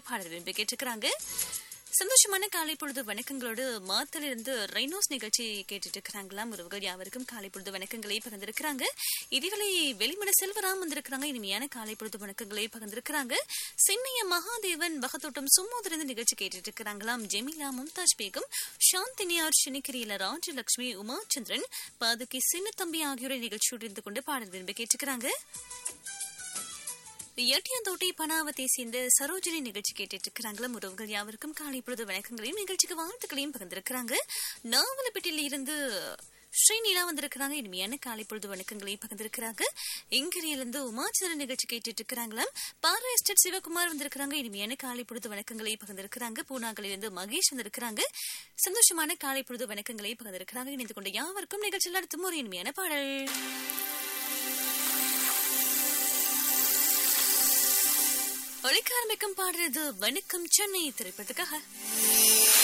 கொண்டு பாடல் விரும்பி கேட்டிருக்கிறாங்க சந்தோஷமான காலை பொழுது வணக்கங்களோடு மாத்தல இருந்து ரைனோஸ் நிகழ்ச்சி கேட்டுட்டு இருக்கிறாங்களாம் உறவுகள் யாவருக்கும் காலை பொழுது வணக்கங்களை பகிர்ந்திருக்கிறாங்க இதுவரை வெளிமட செல்வராம் வந்திருக்கிறாங்க இனிமையான காலை பொழுது வணக்கங்களை பகிர்ந்திருக்கிறாங்க சின்னைய மகாதேவன் வகத்தோட்டம் சும்மோதிருந்து நிகழ்ச்சி கேட்டுட்டு இருக்கிறாங்களாம் ஜெமிலா மும்தாஜ் பேகம் சாந்தினியார் சினிக்கிரியில ராஜலட்சுமி உமாச்சந்திரன் பாதுகி சின்னத்தம்பி ஆகியோரை நிகழ்ச்சியோடு இருந்து கொண்டு பாடல் விரும்பி கேட்டுக்கிறாங்க எட்டியந்தோட்டை பனாவத்தை சேர்ந்த சரோஜினி நிகழ்ச்சி கேட்டுட்டு இருக்கிறாங்களா உறவுகள் யாவருக்கும் காலை பொழுது வணக்கங்களையும் நிகழ்ச்சிக்கு வாழ்த்துக்களையும் பகிர்ந்திருக்கிறாங்க நாவலப்பட்டியில் இருந்து ஸ்ரீநீலா வந்திருக்கிறாங்க இனிமையான காலை பொழுது வணக்கங்களை பகிர்ந்திருக்கிறாங்க இங்கிரியிலிருந்து உமாச்சந்திரன் நிகழ்ச்சி கேட்டுட்டு இருக்கிறாங்களாம் பாரா எஸ்டேட் சிவகுமார் வந்திருக்கிறாங்க இனிமையான காலை பொழுது வணக்கங்களை பகிர்ந்திருக்கிறாங்க பூனாகளிலிருந்து மகேஷ் வந்திருக்கிறாங்க சந்தோஷமான காலை பொழுது வணக்கங்களை பகிர்ந்திருக்கிறாங்க இணைந்து கொண்ட யாவருக்கும் நிகழ்ச்சியில் அடுத்தும் ஒரு இனிமையான பாடல் ஒழிக்க ஆரம்பிக்கும் பாடுறது வணக்கம் சென்னை திரைப்படத்துக்காக